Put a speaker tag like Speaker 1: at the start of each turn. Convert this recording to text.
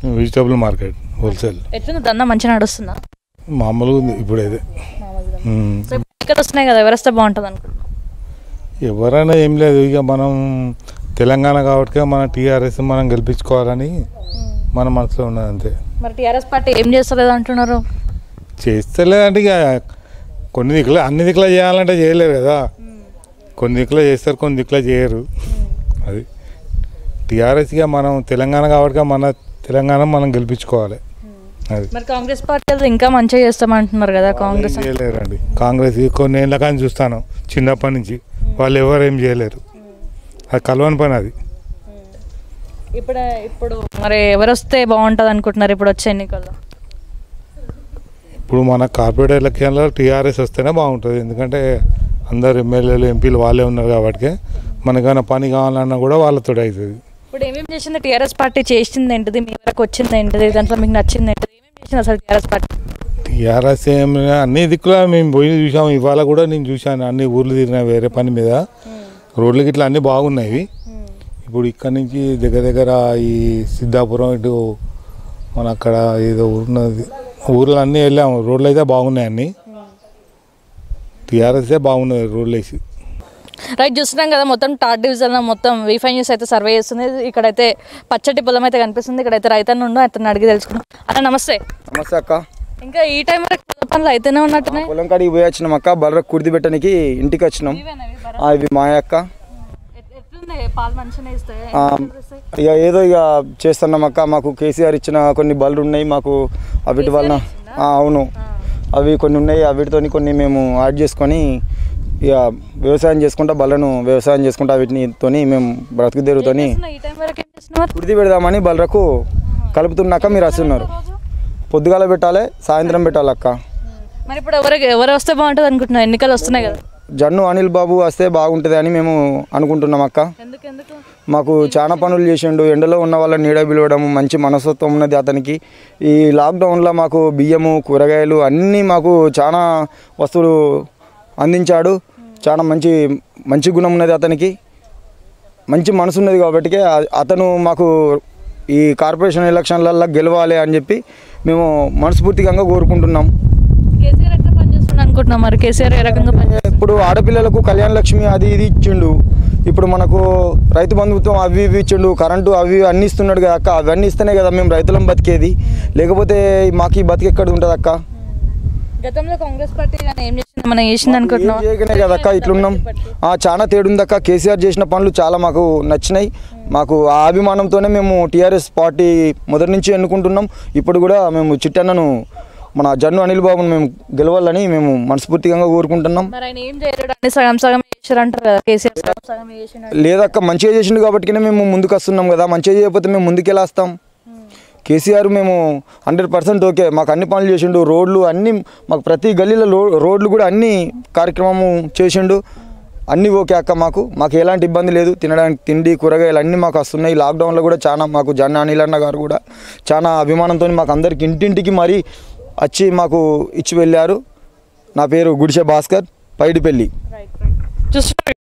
Speaker 1: Vegetable market wholesale
Speaker 2: ఎట్లుంది దందా మంచిగా నడుస్తుందా
Speaker 1: మామూలుగా ఉంది ఇప్పుడైతే ఉమ్.
Speaker 2: సో ఇప్పుడు ఇక్కడ వస్తున్నాయి కదా ఎవరు వస్తే బాగుంటుంది అనుకుంటున్నాను
Speaker 1: ఎవరైనా ఏం లేదు ఇక మనం తెలంగాణ కాబట్టి మన టీఆర్ఎస్ మనం గెలిపించుకోవాలని మన మనసులో ఉన్నది అంతే
Speaker 2: మరి టీఆర్ఎస్ పార్టీ ఏం చేస్తలేదు అంటున్నారు
Speaker 1: చేస్తలేదంటే ఇక కొన్ని దిక్కులు అన్ని దిక్కులా చేయాలంటే చేయలేరు కదా కొన్ని దిక్కులో చేస్తారు కొన్ని దిక్కులో చేయరు అది టీఆర్ఎస్ ఇక మనం తెలంగాణ కాబట్టి మన తెలంగాణ మనం గెలిపించుకోవాలి అది
Speaker 2: మరి కాంగ్రెస్ పార్టీ వాళ్ళు ఇంకా మంచిగా చేస్తామంటున్నారు కదా కాంగ్రెస్
Speaker 1: ఏం చేయలేరండి కాంగ్రెస్ ఈ కొన్ని ఏళ్ళ కానీ చూస్తాను చిన్నప్పటి నుంచి వాళ్ళు ఎవరు ఏం చేయలేరు అది కలవని పని అది
Speaker 2: ఇప్పుడు ఇప్పుడు మరి ఎవరు వస్తే బాగుంటుంది అనుకుంటున్నారు ఇప్పుడు వచ్చే ఎన్నికల్లో
Speaker 1: ఇప్పుడు మన కార్పొరేట్ ఎలక్షన్లో టీఆర్ఎస్ వస్తేనే బాగుంటుంది ఎందుకంటే అందరు ఎమ్మెల్యేలు ఎంపీలు వాళ్ళే ఉన్నారు కాబట్టి మనకైనా పని కావాలన్నా కూడా వాళ్ళతో అవుతుంది
Speaker 2: ఇప్పుడు ఏమేమి చేసింది టీఆర్ఎస్ పార్టీ చేసింది ఏంటిది మీ వరకు వచ్చింది ఏంటిది దాంట్లో మీకు నచ్చింది ఏంటిది ఏమేమి చేసింది అసలు టీఆర్ఎస్ పార్టీ
Speaker 1: టీఆర్ఎస్ ఏం అన్ని దిక్కులా మేము పోయి చూసాము ఇవాళ కూడా నేను చూశాను అన్ని ఊర్లు తిరిగిన వేరే పని మీద రోడ్లకి ఇట్లా అన్నీ బాగున్నాయి ఇప్పుడు ఇక్కడ నుంచి దగ్గర దగ్గర ఈ సిద్ధాపురం ఇటు మన అక్కడ ఏదో ఊరున్నది ఊర్లు అన్నీ వెళ్ళాము రోడ్లు అయితే బాగున్నాయి అన్నీ టీఆర్ఎస్ఏ బాగున్నాయి రోడ్లు వేసి
Speaker 2: రైట్ చూస్తున్నాం కదా మొత్తం టార్ డివిజన్ మొత్తం వీఫై న్యూస్ అయితే సర్వే చేస్తుంది ఇక్కడైతే పచ్చటి పొలం అయితే కనిపిస్తుంది ఇక్కడైతే రైతన్న ఉండు అతను అడిగి తెలుసుకున్నాం అన్న నమస్తే
Speaker 3: నమస్తే అక్క
Speaker 2: ఇంకా ఈ టైం వరకు పొలం పనులు అయితేనే ఉన్నట్టున్నాయి
Speaker 3: పొలం కాడికి పోయి వచ్చినాం అక్క బర్ర కుర్ది పెట్టడానికి ఇంటికి వచ్చినాం ఆ, ఇవి మా అక్క
Speaker 2: ఎట్లుంది పాలు మంచిగా ఇస్తాయి
Speaker 3: ఆ, ఇక ఏదో ఇక చేస్తున్నాం అక్క మాకు కేసీఆర్ ఇచ్చిన కొన్ని బళ్ళు ఉన్నాయి మాకు అవిటి వలన ఆ, అవును అవి కొన్ని ఉన్నాయి అవిటితో కొన్ని మేము యాడ్ చేసుకొని ఇక వ్యవసాయం చేసుకుంటా బళ్ళను వ్యవసాయం చేసుకుంటా వీటితోని మేము బ్రతుకు తెరుగుతోని
Speaker 2: ఈ టైం వరకు ఏం చేస్తున్నారు
Speaker 3: కుర్ది పెడదామని బలరకు కలుపుతున్నాక మీరు వస్తున్నారు పొద్దుగాల పెట్టాలి సాయంత్రం పెట్టాలి అక్క
Speaker 2: మరి ఇప్పుడు ఎవరు ఎవరు వస్తే బాగుంటుంది అనుకుంటున్నారు ఎన్నికలు వస్తున్నాయి కదా
Speaker 3: జన్ను అనిల్ బాబు వస్తే బాగుంటుంది అని మేము అనుకుంటున్నాం అక్క
Speaker 2: ఎందుకు ఎందుకు
Speaker 3: మాకు చాలా పనులు చేసిండు ఎండలో ఉన్న వాళ్ళని నీడ పిలవడం మంచి మనస్తత్వం ఉన్నది అతనికి ఈ లాక్డౌన్లో మాకు బియ్యము కూరగాయలు అన్నీ మాకు చాలా వస్తువులు అందించాడు చాలా మంచి మంచి గుణం ఉన్నది అతనికి మంచి మనసు ఉన్నది కాబట్టి ఆ- అతను మాకు ఈ కార్పొరేషన్ ఎలక్షన్లలో గెలవాలి అని చెప్పి మేము మనస్ఫూర్తిగా కోరుకుంటున్నాం
Speaker 2: కేసీఆర్ ఎట్లా పనిచేస్తుంది అనుకుంటున్నాం మరి కేసీఆర్ ఏ రకంగా పనిచేస్తుంది
Speaker 3: ఇప్పుడు ఆడపిల్లలకు కళ్యాణ లక్ష్మి అది ఇది ఇచ్చిండు ఇప్పుడు మనకు రైతు బంధుత్వం అవి ఇవి ఇచ్చిండు కరెంటు అవి ఇవి అన్ని ఇస్తున్నాడు కదా అక్క అవన్నీ ఇస్తేనే కదా మేము రైతులం బతికేది లేకపోతే మాకు ఈ బతికి ఎక్కడ ఉంటుంది అక్క
Speaker 2: గతంలో కాంగ్రెస్ పార్టీ కానీ ఏం చేసింది మనం చేసింది
Speaker 3: ఏం
Speaker 2: అనుకుంటున్నాం
Speaker 3: చేయకనే కదా అక్క ఇట్లున్నాం ఆ, చాలా తేడుంది అక్క కేసీఆర్ చేసిన పనులు చాలా మాకు నచ్చినాయి మాకు ఆ అభిమానంతోనే మేము టీఆర్ఎస్ పార్టీ మొదటి నుంచి ఎన్నుకుంటున్నాం ఇప్పుడు కూడా మేము చిట్టన్నను మన జన్ను అనిల్ బాబును మేము గెలవాలని మేము మనస్ఫూర్తిగా కోరుకుంటున్నాం
Speaker 2: మరి ఆయన ఏం చేయలేడు అని సగం సగం చేశారు అంటారు కదా కేసీఆర్ సగం సగం చేసిన
Speaker 3: లేదక్క మంచిగా చేసిండు కాబట్టి మేము ముందుకు వస్తున్నాం కదా మంచిగా చేయకపోతే మేము ముందుకు ఎలా వస్తాం కేసీఆర్ మేము హండ్రెడ్ పర్సెంట్ ఓకే మాకు అన్ని పనులు చేసిండు రోడ్లు అన్ని మాకు ప్రతి గల్లీలో లో- రోడ్లు కూడా అన్ని కార్యక్రమం చేసిండు అన్నీ ఓకే అక్క మాకు మాకు ఎలాంటి ఇబ్బంది లేదు తినడానికి తిండి కూరగాయలు అన్నీ మాకు వస్తున్నాయి లాక్డౌన్లో కూడా చాలా మాకు జన్న అనిల్ అన్న గారు కూడా చాలా అభిమానంతో మాకు అందరికి ఇంటింటికి మరీ వచ్చి మాకు ఇచ్చి వెళ్ళారు నా పేరు గుడిసె భాస్కర్ పైడిపల్లి
Speaker 2: చూస్తున్నారు